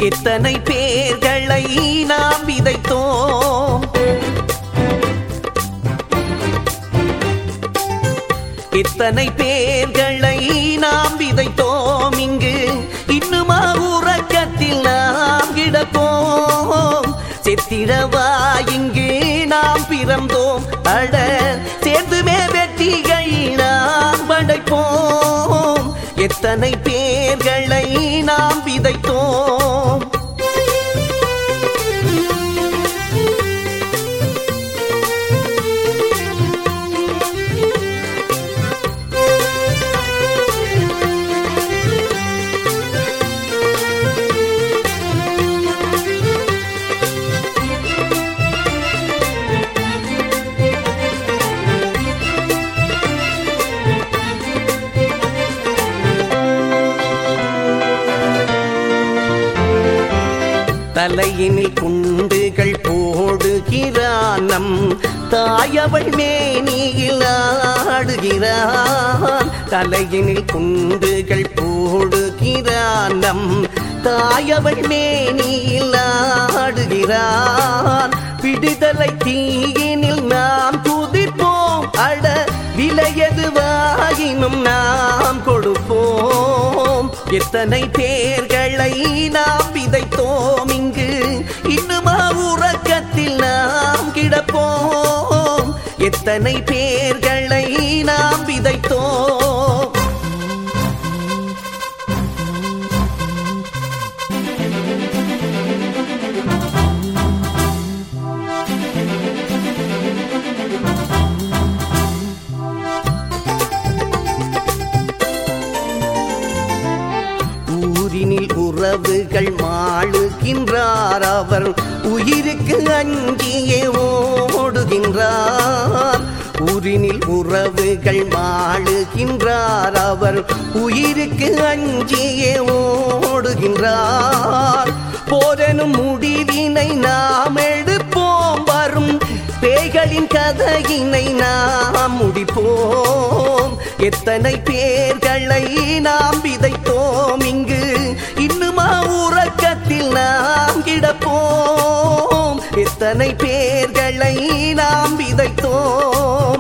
எத்தனை பேர்களை நாம் விதைத்தோம் எத்தனை பேர்களை நாம் விதைத்தோம் இங்கு இன்னுமா உறக்கத்தில் நாம் கிடப்போம் செத்திடவா இங்கு நாம் பிறந்தோம் அட சேர்ந்துமே வெற்றிகள் நாம் படைப்போம் எத்தனை பேர்களை நாம் விதைத்தோம் தலையினில் குண்டுகள் போடுகிறான் நம் தாயவள் மேனியில் ஆடுகிறான் தலையினில் குண்டுகள் போடுகிறான் நம் தாயவள் மேனியில் ஆடுகிறான் விடுதலை தீயினில் நாம் குதிப்போம் அட விலையதுவாயினும் நாம் கொடுப்போம் எத்தனை பேர்களை நாம் விதைத்தோம் இங்கு இன்னுமா உறக்கத்தில் நாம் கிடப்போம் எத்தனை பேர்களை நாம் விதைத்தோம் ஊரினில் உறவுகள் மாளுகின்றார் அவர் உயிருக்கு அஞ்சியே ஓடுகின்றார் ஊரினில் உறவுகள் மாளுகின்றார் அவர் உயிருக்கு அஞ்சியே ஓடுகின்றார் போதனும் முடிவினை நாம் எடுப்போம் வரும் பேய்களின் கதையினை நாம் முடிப்போம் எத்தனை பேர்களை நாம் விதைத்தோம் இங்கு இன்னுமா உறக்கத்தில் நாம் கிடப்போம் எத்தனை பேர்களை நாம் விதைத்தோம்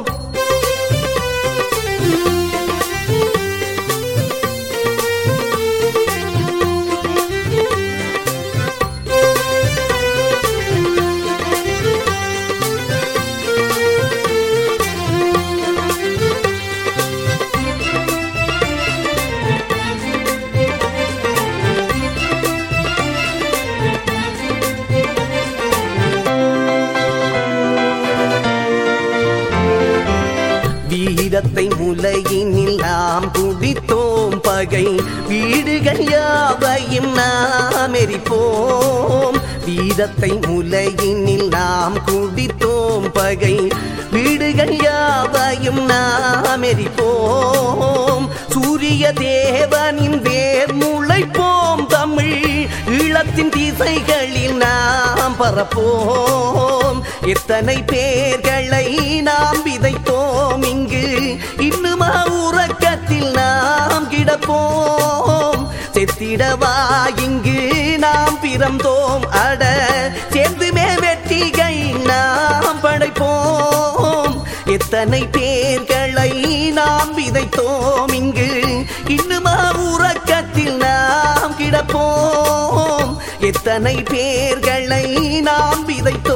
வீரத்தை முலையினில் நாம் குடித்தோம் பகை வீடுகள் யாவையும் நாம் எரிப்போம் வீரத்தை முலையினில் நாம் குடித்தோம் பகை வீடுகள் யாவையும் நாம் எரிப்போம் சூரிய தேவனின் வேர் முளைப்போம் தமிழ் ஈழத்தின் திசைகளில் நாம் பரப்போம் எத்தனை பேர்களை நாம் விதைத்தோம் இங்கு இன்னுமா உறக்கத்தில் நாம் கிடப்போம் செத்திடவா இங்கு நாம் பிறந்தோம் அட சேர்ந்துமே வெற்றிகள் நாம் படைப்போம் எத்தனை பேர்களை நாம் விதைத்தோம் இங்கு இன்னுமா உறக்கத்தில் நாம் கிடப்போம் எத்தனை பேர்களை நாம் விதைத்தோம்